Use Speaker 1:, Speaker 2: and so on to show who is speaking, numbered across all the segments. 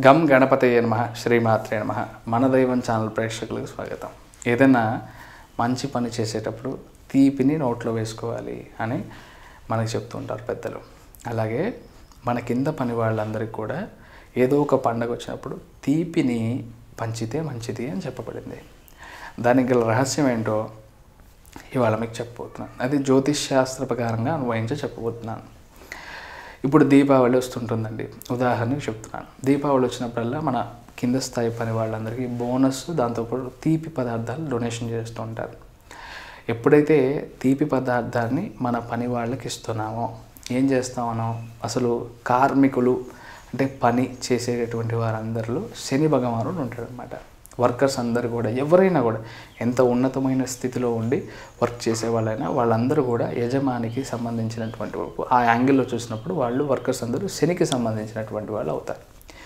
Speaker 1: గం గణపతయ నమ శ్రీమాత్రే నమ మన దైవం ఛానల్ ప్రేక్షకులకు స్వాగతం ఏదైనా మంచి పని చేసేటప్పుడు తీపిని నోట్లో వేసుకోవాలి అని మనకి చెప్తుంటారు పెద్దలు అలాగే మన కింద పని వాళ్ళందరికీ కూడా ఏదో ఒక పండగ వచ్చినప్పుడు తీపిని పంచితే మంచిది అని చెప్పబడింది దానికి గల రహస్యం ఏంటో ఇవాళ మీకు చెప్పబోతున్నాను అది జ్యోతిష్ శాస్త్ర ప్రకారంగా అనుభవించి చెప్పబోతున్నాను ఇప్పుడు దీపావళి వస్తుంటుందండి ఉదాహరణకు చెప్తున్నాను దీపావళి వచ్చినప్పుడల్లా మన కింద స్థాయి పని వాళ్ళందరికీ బోనస్ దాంతోపాటు తీపి పదార్థాలు డొనేషన్ చేస్తూ ఉంటారు ఎప్పుడైతే తీపి పదార్థాన్ని మన పని వాళ్ళకి ఇస్తున్నామో ఏం చేస్తామనో అసలు కార్మికులు అంటే పని చేసేటటువంటి వారందరిలో శని భగవానుడు ఉంటాడనమాట వర్కర్స్ అందరూ కూడా ఎవరైనా కూడా ఎంత ఉన్నతమైన స్థితిలో ఉండి వర్క్ చేసే వాళ్ళైనా వాళ్ళందరూ కూడా యజమానికి సంబంధించినటువంటి వాళ్ళు. ఆ యాంగిల్లో చూసినప్పుడు వాళ్ళు వర్కర్స్ అందరూ శనికి సంబంధించినటువంటి వాళ్ళు అవుతారు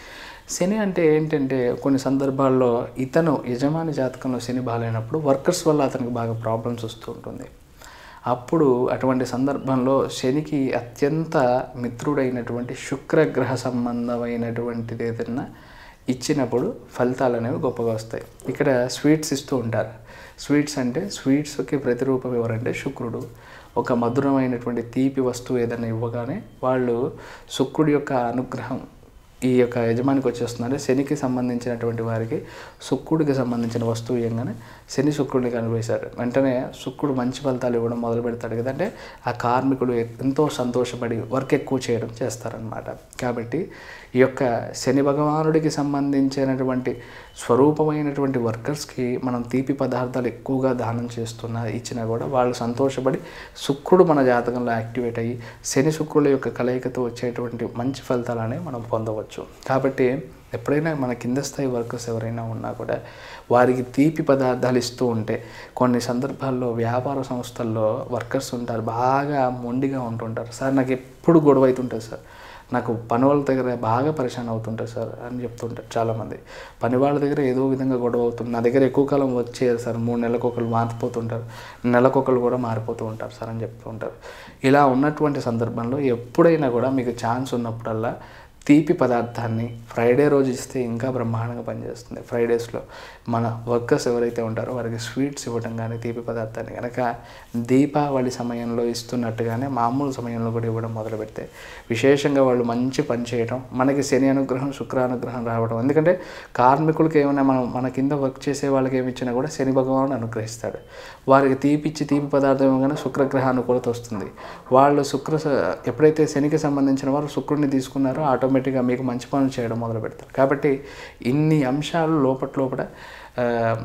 Speaker 1: శని అంటే ఏంటంటే కొన్ని సందర్భాల్లో ఇతను యజమాని జాతకంలో శని బాగాలేనప్పుడు వర్కర్స్ వల్ల అతనికి బాగా ప్రాబ్లమ్స్ వస్తూ ఉంటుంది అప్పుడు అటువంటి సందర్భంలో శనికి అత్యంత మిత్రుడైనటువంటి శుక్రగ్రహ సంబంధమైనటువంటిది ఏదైనా ఇచ్చినప్పుడు ఫలితాలు అనేవి గొప్పగా వస్తాయి ఇక్కడ స్వీట్స్ ఇస్తూ ఉంటారు స్వీట్స్ అంటే స్వీట్స్కి ప్రతిరూపం ఎవరంటే శుక్రుడు ఒక మధురమైనటువంటి తీపి వస్తువు ఏదైనా ఇవ్వగానే వాళ్ళు శుక్రుడి యొక్క అనుగ్రహం ఈ యొక్క యజమానికి వచ్చేస్తుందంటే శనికి సంబంధించినటువంటి వారికి శుక్రుడికి సంబంధించిన వస్తువు ఇవ్వగానే శని శుక్రుడిని కనిపిస్తాడు వెంటనే శుక్రుడు మంచి ఫలితాలు ఇవ్వడం మొదలు పెడతాడు కదంటే ఆ కార్మికుడు ఎంతో సంతోషపడి వర్క్ ఎక్కువ చేయడం చేస్తారనమాట కాబట్టి ఈ యొక్క శని భగవానుడికి సంబంధించినటువంటి స్వరూపమైనటువంటి వర్కర్స్కి మనం తీపి పదార్థాలు ఎక్కువగా దానం చేస్తున్నా ఇచ్చినా కూడా వాళ్ళు సంతోషపడి శుక్రుడు మన జాతకంలో యాక్టివేట్ అయ్యి శని శుక్రుల యొక్క కలయికతో వచ్చేటువంటి మంచి ఫలితాలనే మనం పొందవచ్చు కాబట్టి ఎప్పుడైనా మన కింద స్థాయి వర్కర్స్ ఎవరైనా ఉన్నా కూడా వారికి తీపి పదార్థాలు ఇస్తూ ఉంటే కొన్ని సందర్భాల్లో వ్యాపార సంస్థల్లో వర్కర్స్ ఉంటారు బాగా మొండిగా ఉంటుంటారు సార్ నాకు ఎప్పుడు గొడవ అవుతుంటుంది సార్ నాకు పని వాళ్ళ దగ్గర బాగా పరిశాన్ అవుతుంటారు సార్ అని చెప్తుంటారు చాలామంది పని వాళ్ళ దగ్గర ఏదో విధంగా గొడవ అవుతుంది నా దగ్గర ఎక్కువ కాలం వచ్చేది సార్ మూడు నెలలకు ఒకరు మారిపోతుంటారు నెలకొకరు కూడా మారిపోతూ ఉంటారు సార్ అని చెప్తూ ఉంటారు ఇలా ఉన్నటువంటి సందర్భంలో ఎప్పుడైనా కూడా మీకు ఛాన్స్ ఉన్నప్పుడల్లా తీపి పదార్థాన్ని ఫ్రైడే రోజు ఇస్తే ఇంకా బ్రహ్మాండంగా పనిచేస్తుంది ఫ్రైడేస్లో మన వర్కర్స్ ఎవరైతే ఉంటారో వారికి స్వీట్స్ ఇవ్వడం కానీ తీపి పదార్థాన్ని కనుక దీపావళి సమయంలో ఇస్తున్నట్టుగానే మామూలు సమయంలో కూడా ఇవ్వడం మొదలు పెడితే విశేషంగా వాళ్ళు మంచి పని చేయడం మనకి శని అనుగ్రహం శుక్ర అనుగ్రహం రావడం ఎందుకంటే కార్మికులకి ఏమైనా మనం మన కింద వర్క్ చేసే వాళ్ళకి ఏమి ఇచ్చినా కూడా శని భగవానుడు అనుగ్రహిస్తాడు వారికి తీపిచ్చి తీపి పదార్థం ఇవ్వగానే శుక్రగ్రహ అనుకూలత వస్తుంది వాళ్ళు శుక్ర ఎప్పుడైతే శనికి సంబంధించిన వారు శుక్రుడిని తీసుకున్నారో ఆటోమేటిక్గా మీకు మంచి పనులు చేయడం మొదలు పెడతారు కాబట్టి ఇన్ని అంశాలు లోపల లోపల ఆ,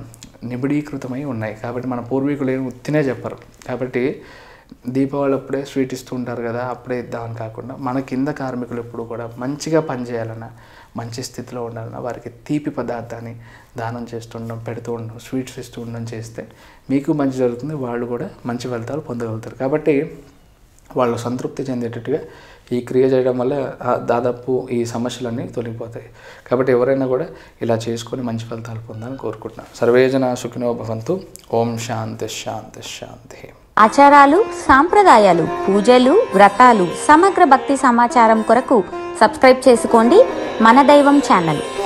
Speaker 1: నిబిడీకృతమై ఉన్నాయి కాబట్టి మన పూర్వీకులు ఏమి ఉత్తినే చెప్పరు కాబట్టి దీపావళి అప్పుడే స్వీట్ ఇస్తూ ఉంటారు కదా అప్పుడే ఇద్దామని కాకుండా మన కింద కార్మికులు ఎప్పుడు కూడా మంచిగా పనిచేయాలన్నా మంచి స్థితిలో ఉండాలన్నా వారికి తీపి పదార్థాన్ని దానం చేస్తుండడం పెడుతూ ఉండడం స్వీట్స్ ఇస్తూ ఉండడం చేస్తే మీకు మంచి జరుగుతుంది వాళ్ళు కూడా మంచి ఫలితాలు పొందగలుగుతారు కాబట్టి వాళ్ళు సంతృప్తి చెందేటట్టుగా ఈ క్రియ చేయడం వల్ల ఆ దాదాపు ఈ సమస్యలన్నీ తొలగిపోతాయి కాబట్టి ఎవరైనా కూడా ఇలా చేసుకొని మంచి ఫలితాలు పొందాలని కోరుకుంటున్నాను సర్వేజన సుఖినో భవంతు ఓం శాంతి శాంతి శాంతి
Speaker 2: ఆచారాలు సాంప్రదాయాలు పూజలు వ్రతాలు సమగ్ర భక్తి సమాచారం కొరకు సబ్స్క్రైబ్ చేసుకోండి మన దైవం ఛానల్